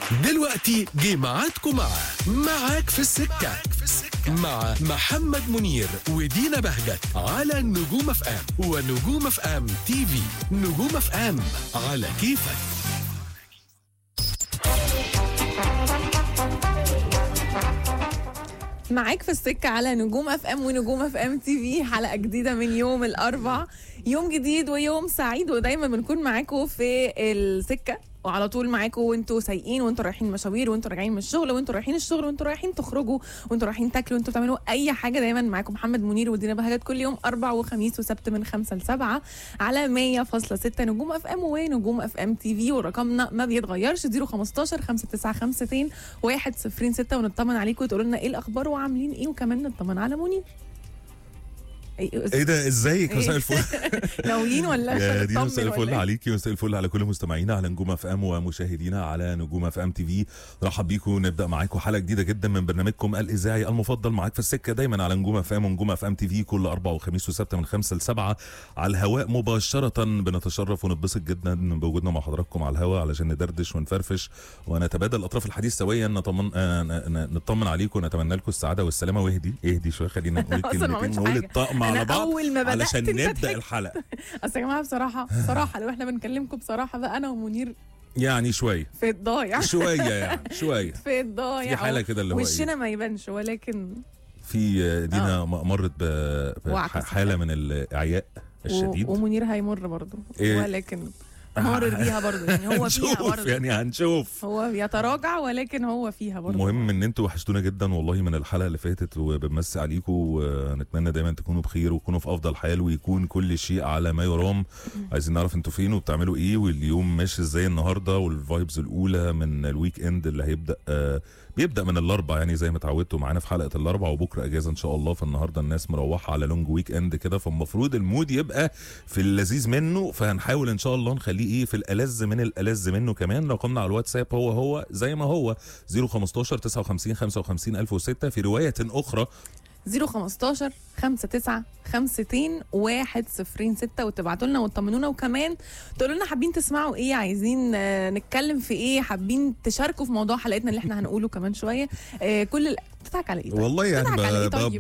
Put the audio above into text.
دلوقتي جه ميعادكم مع معاك في السكة مع محمد منير ودينا بهجت على نجوم اف ام ونجوم اف ام تي في نجوم اف ام على كيفك معاك في السكة على نجوم اف ام ونجوم اف ام تي في حلقة جديدة من يوم الأربع يوم جديد ويوم سعيد ودايما بنكون معاكم في السكة وعلى طول معاكم وانتوا سايقين وانتوا رايحين مشاوير وانتوا راجعين من الشغل وانتوا رايحين الشغل وانتوا رايحين تخرجوا وانتوا رايحين تاكلوا وانتوا تعملوا اي حاجه دايما معاكم محمد منير ودينا بهجت كل يوم اربع وخميس وسبت من خمسة لسبعة على 100.6 نجوم اف ام ونجوم اف ام تي في ورقمنا ما بيتغيرش 015 595 106 ونطمن عليكم وتقولوا لنا ايه الاخبار وعاملين ايه وكمان نطمن على منير ايه ده ازيك إيه؟ مساء الفل ناويين ولا يا دينا نطمن مساء ولا الفل إيه؟ عليكي مساء الفل على كل مستمعينا على نجوم اف ام ومشاهدينا على نجوم اف ام تي في رحب بيكم نبدا معاكم حلقه جديده جدا من برنامجكم الاذاعي المفضل معاك في السكه دايما على نجوم اف ام ونجوم اف ام تي في كل اربع وخميس وسبت من خمسة لسبعة على الهواء مباشره بنتشرف ونتبسط جدا بوجودنا مع حضراتكم على الهواء علشان ندردش ونفرفش ونتبادل اطراف الحديث سويا نطمن آه ن- ن- نطمن عليكم ونتمنى لكم السعاده والسلامه واهدي اهدي شويه خلينا نقول أصلاً ما كلمتين عملتش نقول حاجة. الطقم أنا على بعض أول ما بدأت علشان أنت نبدا ضحكت. الحلقه اصل يا جماعه بصراحه بصراحه لو احنا بنكلمكم بصراحه بقى انا ومنير يعني شويه في الضايع شويه يعني شويه في الضايع في حالة كده اللي هو وشنا إيه؟ ما يبانش ولكن في دينا آه. مرت ب- وعكس. بحاله من الاعياء الشديد و... ومنير هيمر برضه إيه؟ ولكن مر بيها برضه يعني هو فيها هنشوف برضه يعني هنشوف هو بيتراجع ولكن هو فيها برضه المهم ان انتوا وحشتونا جدا والله من الحلقه اللي فاتت وبنمسي عليكم ونتمنى دايما تكونوا بخير وتكونوا في افضل حال ويكون كل شيء على ما يرام عايزين نعرف انتوا فين وبتعملوا ايه واليوم ماشي ازاي النهارده والفايبز الاولى من الويك اند اللي هيبدا آه بيبدا من الاربع يعني زي ما اتعودتوا معانا في حلقه الاربع وبكره اجازه ان شاء الله فالنهارده الناس مروحه على لونج ويك اند كده فالمفروض المود يبقى في اللذيذ منه فهنحاول ان شاء الله نخليه ايه في الالذ من الالذ منه كمان رقمنا على الواتساب هو هو زي ما هو 015 59 55 1006 في روايه اخرى 015 59 52 106 وتبعتوا لنا وتطمنونا وكمان تقولوا لنا حابين تسمعوا ايه عايزين آه، نتكلم في ايه حابين تشاركوا في موضوع حلقتنا اللي احنا هنقوله كمان شويه آه، كل ال... بتضحك على ايه طيب؟ والله يعني بتضحك على ايه ب- طيب؟ ب-